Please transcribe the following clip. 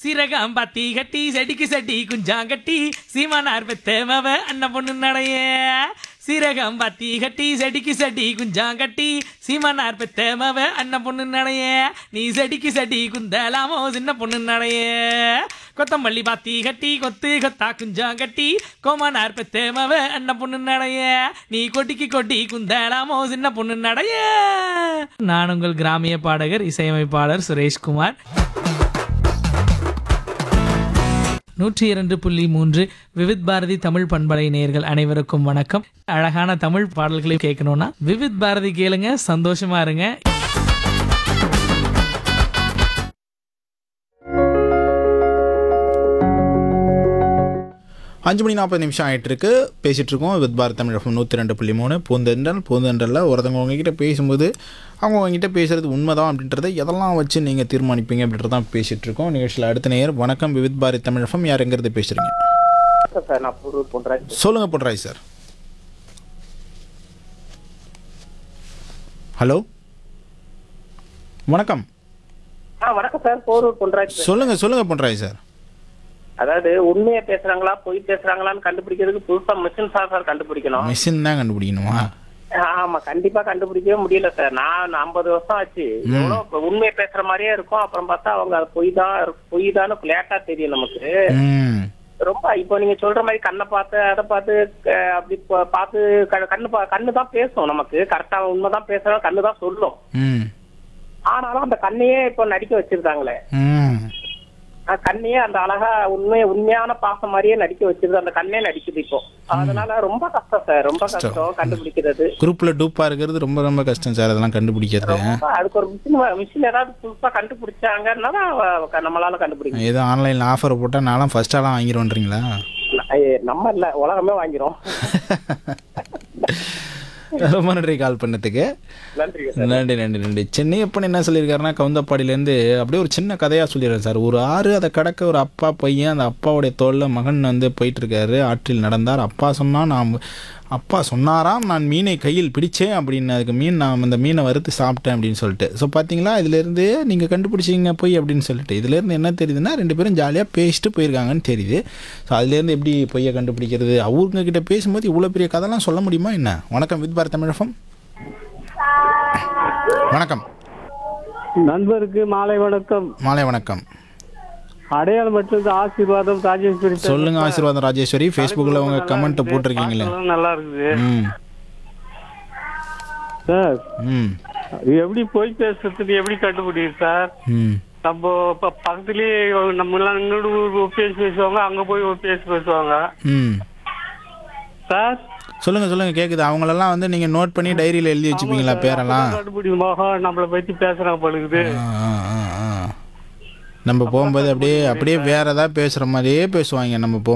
சிறகம் பத்தி கட்டி செடிக்கு செடி குஞ்சாங்கட்டி சீமானார் பெத்தேமவ அண்ணன் பொண்ணு நடைய சிறகம் பத்தி கட்டி செடிக்கு செடி குஞ்சாங்கட்டி சீமானார் பெத்தேமவ அண்ணன் பொண்ணு நடைய நீ செடிக்கு செடி குந்தலாமோ சின்ன பொண்ணு நடைய கொத்தமல்லி பாத்தி கட்டி கொத்து கொத்தா குஞ்சாங்கட்டி கோமானார் பெத்தேமவ அண்ணன் பொண்ணு நடைய நீ கொட்டிக்கு கொட்டி குந்தலாமோ சின்ன பொண்ணு நடைய நான் உங்கள் கிராமிய பாடகர் இசையமைப்பாளர் சுரேஷ்குமார் நூற்றி இரண்டு புள்ளி மூன்று விவித் பாரதி தமிழ் பண்பலை நேயர்கள் அனைவருக்கும் வணக்கம் அழகான தமிழ் பாடல்களை கேட்கணும்னா விவித் பாரதி கேளுங்க சந்தோஷமா இருங்க அஞ்சு மணி நாற்பது நிமிஷம் ஆயிட்டு இருக்கு பேசிட்டு இருக்கோம் வித் பாரத் தமிழ் எஃப்எம் நூற்றி ரெண்டு புள்ளி மூணு பூந்தென்றல் பூந்தென்றலில் ஒருத்தவங்க உங்ககிட்ட பேசும்போது அவங்க உங்ககிட்ட பேசுறது உண்மைதான் அப்படின்றத எதெல்லாம் வச்சு நீங்கள் தீர்மானிப்பீங்க அப்படின்றத தான் பேசிட்டு இருக்கோம் நிகழ்ச்சியில் அடுத்த நேயர் வணக்கம் வித் பாரத் தமிழ் எஃப்எம் யார் எங்கிறது பேசுறீங்க வணக்கம் சார் நான் பொருள் பண்றேன் சொல்லுங்க பொன்ராய் சார் ஹலோ வணக்கம் ஆ வணக்கம் சார் போரூர் பண்றேன் சொல்லுங்க சொல்லுங்க பொன்ராய் சார் அதாவது உண்மையை பேசுறாங்களா பொய் பேசுறாங்களான்னு கண்டுபிடிக்கிறதுக்கு புதுசா மிஷின் சார் சார் கண்டுபிடிக்கணும் மிஷின் தான் கண்டுபிடிக்கணுமா ஆமா கண்டிப்பா கண்டுபிடிக்கவே முடியல சார் நான் ஐம்பது வருஷம் ஆச்சு எவ்வளவு இப்ப உண்மையை பேசுற மாதிரியே இருக்கும் அப்புறம் பார்த்தா அவங்க அது பொய் தான் பொய் தான் லேட்டா தெரியும் நமக்கு ம் ரொம்ப இப்போ நீங்க சொல்ற மாதிரி கண்ணை பார்த்து அதை பார்த்து அஹ், அப்படி பா- பார்த்து க- கண்ணு பா- கண்ணு தான் பேசும் நமக்கு கரெக்டா உண்மைதான் பேசுறோம் கண்ணு தான் சொல்லும் ம் ஆனாலும் அந்த கண்ணையே இப்போ நடிக்க வச்சிருக்காங்களே ம் அஹ் கண்ணையே அந்த அழகா உண்மை உண்மையான பாசம் மாதிரியே நடிக்க வச்சிருது அந்த கண்ணே நடிக்குது இப்போ அதனால ரொம்ப கஷ்டம் சார் ரொம்ப கஷ்டம் கண்டுபிடிக்கிறது குரூப்பில் டூப்பாக இருக்கிறது ரொம்ப ரொம்ப கஷ்டம் சார் அதெல்லாம் கண்டுபிடிக்கிறது ரொம்ப அதுக்கு ஒரு மிஷின் மிஷின் ஏதாவது புதுசா கண்டுபிடிச்சாங்கன்னா தான் அவ- நம்மளால கண்டுபிடிக்க ஏதோ ஆன்லைனில் ஆஃபர் போட்டால் நான்லாம் ஃபஸ்ட்டாலாம் வாங்கிடுவோன்றீங்களா ஐய, நம்ம இல்ல உலகமே வாங்கிரும் ரொம்ப நன்றி கால் பண்ணதுக்கு நன்றி நன்றி நன்றி நன்றி சென்னையப்பன் என்ன சொல்லியிருக்காருன்னா கவுந்தப்பாடியிலேருந்து அப்படியே ஒரு சின்ன கதையாக சொல்லிடுறேன் சார் ஒரு ஆறு அதை கடக்க ஒரு அப்பா பையன் அந்த அப்பாவுடைய தோளில் மகன் வந்து போயிட்டு இருக்காரு ஆற்றில் நடந்தார் அப்பா சொன்னால் நான் அப்பா சொன்னாராம் நான் மீனை கையில் பிடிச்சேன் அப்படின்னு அதுக்கு மீன் நான் அந்த மீனை வறுத்து சாப்பிட்டேன் அப்படின்னு சொல்லிட்டு ஸோ பார்த்தீங்களா இதுலேருந்து நீங்கள் கண்டுபிடிச்சிங்க போய் அப்படின்னு சொல்லிட்டு இதுலேருந்து என்ன தெரியுதுன்னா ரெண்டு பேரும் ஜாலியாக பேசிட்டு போயிருக்காங்கன்னு தெரியுது ஸோ அதுலேருந்து எப்படி பொய்யை கண்டுபிடிக்கிறது அவங்க கிட்ட பேசும்போது இவ்வளோ பெரிய கதைலாம் சொல்ல முடியுமா என்ன வணக்கம் வித் பாரத் தமிழகம் வணக்கம் நண்பருக்கு மாலை வணக்கம் மாலை வணக்கம் அடையாளம் மற்றும் ஆசீர்வாதம் ராஜேஸ்வரி சார். சொல்லுங்க ஆசீர்வாதம் ராஜேஸ்வரி ஃபேஸ்புக்கில் உங்க கமெண்ட் போட்டிருக்கீங்களே பாட்டெல்லாம் நல்லா இருக்குது ம் சார் ம் இது எப்படி போய் பேசுறதுக்கு எப்படி கண்டுபிடிக்கும் சார் ம் நம்ம இப்ப பக்கத்துலயே நம்ம எல்லாம் இங்கோடு ஒரு பேசி பேசுவாங்க அங்க போய் ஒரு பேசி பேசுவாங்க ம் சார் சொல்லுங்க சொல்லுங்க கேக்குது அவங்களெல்லாம் வந்து நீங்க நோட் பண்ணி டைரியில எழுதி வச்சுப்பீங்களா பேரெல்லாம் கண்டுபிடிக்கும் மோகம் நம்மளை பத்தி பேசுறாங்க பழுகுது ஆ, ஆ, ஆ, ஆ. நம்ம போகும்போது அப்படியே அப்படியே வேற ஏதாவது பேசுற மாதிரியே பேசுவாங்க நம்ம போகும்போது